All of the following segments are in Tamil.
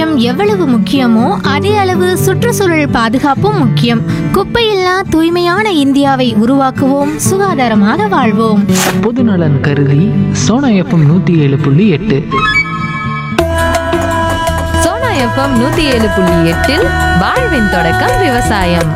விவசாயம் எவ்வளவு முக்கியமோ அதே அளவு சுற்றுச்சூழல் பாதுகாப்பும் முக்கியம் குப்பையில்லா தூய்மையான இந்தியாவை உருவாக்குவோம் சுகாதாரமாக வாழ்வோம் பொதுநலன் கருதி சோனா எஃப்எம் நூற்றி ஏழு புள்ளி எட்டு சோனா எஃப்எம் நூத்தி ஏழு புள்ளி எட்டில் வாழ்வின் தொடக்கம் விவசாயம்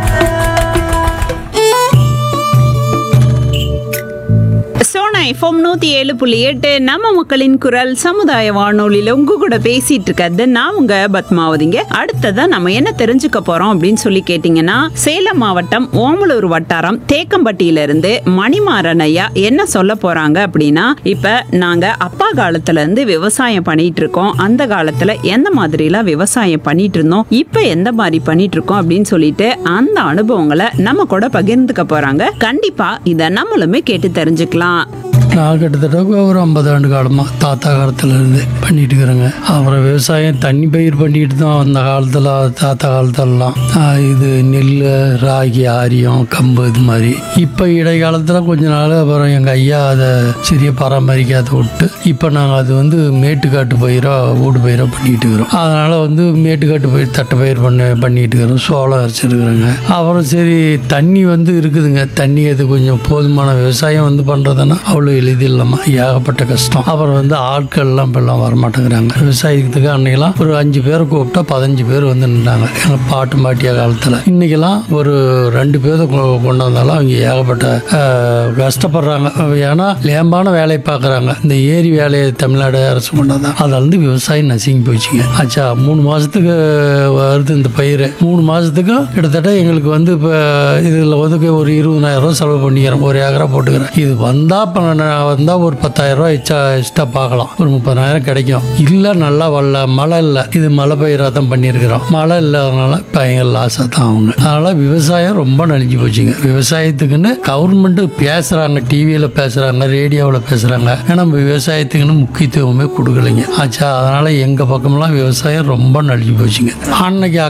சோனா எஃப்எம் நூத்தி ஏழு புள்ளி எட்டு நம்ம மக்களின் குரல் சமுதாய வானொலியில உங்க கூட பேசிட்டு இருக்கிறது நான் உங்க பத்மாவதிங்க அடுத்ததா நம்ம என்ன தெரிஞ்சுக்க போறோம் அப்படின்னு சொல்லி கேட்டீங்கன்னா சேலம் மாவட்டம் ஓமலூர் வட்டாரம் தேக்கம்பட்டியில இருந்து மணிமாறன் ஐயா என்ன சொல்ல போறாங்க அப்படின்னா இப்ப நாங்க அப்பா காலத்துல இருந்து விவசாயம் பண்ணிட்டு இருக்கோம் அந்த காலத்துல எந்த மாதிரி எல்லாம் விவசாயம் பண்ணிட்டு இருந்தோம் இப்ப எந்த மாதிரி பண்ணிட்டு இருக்கோம் அப்படின்னு சொல்லிட்டு அந்த அனுபவங்களை நம்ம கூட பகிர்ந்துக்க போறாங்க கண்டிப்பா இத நம்மளுமே கேட்டு தெரிஞ்சுக்கலாம் நான் கிட்டத்தட்ட ஒரு ஐம்பது ஆண்டு காலமாக தாத்தா காலத்துல இருந்து பண்ணிட்டு இருக்கிறேங்க அப்புறம் விவசாயம் தண்ணி பயிர் பண்ணிட்டு தான் அந்த காலத்தில் தாத்தா காலத்துலலாம் ஆஹ் இது நெல் ராகி ஆரியம் கம்பு இது மாதிரி இப்போ இடைக்காலத்தில் கொஞ்ச நாள் அப்புறம் எங்கள் ஐயா அதை சரியாக பராமரிக்காத விட்டு இப்போ நாங்கள் அது வந்து மேட்டுக்காட்டு பயிராக ஊடு பயிராக பண்ணிட்டு இருக்கிறோம் அதனால் வந்து மேட்டுக்காட்டு பயிர் தட்டை பயிர் பண்ண பண்ணிட்டு இருக்கிறோம் சோளம் அரைச்சிருக்கிறோங்க அப்புறம் சரி தண்ணி வந்து இருக்குதுங்க தண்ணி அது கொஞ்சம் போதுமான விவசாயம் வந்து பண்ணுறதுன்னா அவ்வளோ எளிதில்லாமா ஏகப்பட்ட கஷ்டம் அப்புறம் வந்து ஆட்கள்லாம் இப்பெல்லாம் வரமாட்டேங்கிறாங்க விவசாயத்துக்கு அன்னைக்கெல்லாம் ஒரு அஞ்சு பேரை கூப்பிட்டா பதினஞ்சு பேர் வந்து நின்றாங்க எங்கள் பாட்டு மாட்டிய காலத்தில் இன்னைக்கெல்லாம் ஒரு ரெண்டு பேரை கொ- கொண்டு வந்தாலும் அவங்க ஏகப்பட்ட ஆஹ், கஷ்டப்படுறாங்க ஏன்னா லேம்பான வேலையை பார்க்குறாங்க இந்த ஏரி வேலையை தமிழ்நாடு அரசு கொண்டு வந்தாங்க அதில் வந்து விவசாயம் நசுங்கி போச்சுங்க ஆச்சா மூணு மாதத்துக்கு வருது இந்த பயிர் மூணு மாதத்துக்கு கிட்டத்தட்ட எங்களுக்கு வந்து இப்போ இதில் வந்து ஒரு இருபதாயிரம் ரூபா செலவு பண்ணிக்கிறோம் ஒரு ஏக்கரா போட்டுக்கிறேன் இது வந்தால் இப்போ வந்தால் ஒரு பத்தாயிரம் ரூபா எச்சா எக்ஸ்ட்ரா பார்க்கலாம் ஒரு முப்பதாயிரம் கிடைக்கும் இல்லை நல்லா வரல மழை இல்லை இது மழை பயிராக தான் பண்ணியிருக்கிறோம் மழை இல்லாதனால பயங்கர லாஸாக தான் ஆகுங்க அதனால் விவசாயம் ரொம்ப நலிஞ்சு போச்சுங்க விவசாயத்துக்குன்னு கவர்மெண்ட்டு பேசுகிறாங்க டிவியில் பேசுகிறாங்க ரேடியோவில் பேசுகிறாங்க ஆனால் நம்ம விவசாயத்துக்குன்னு முக்கியத்துவமே கொடுக்கலைங்க ஆச்சா அதனால் எங்கள் பக்கம்லாம் விவசாயம் ரொம்ப நலிஞ்சு போச்சுங்க அன்னைக்கு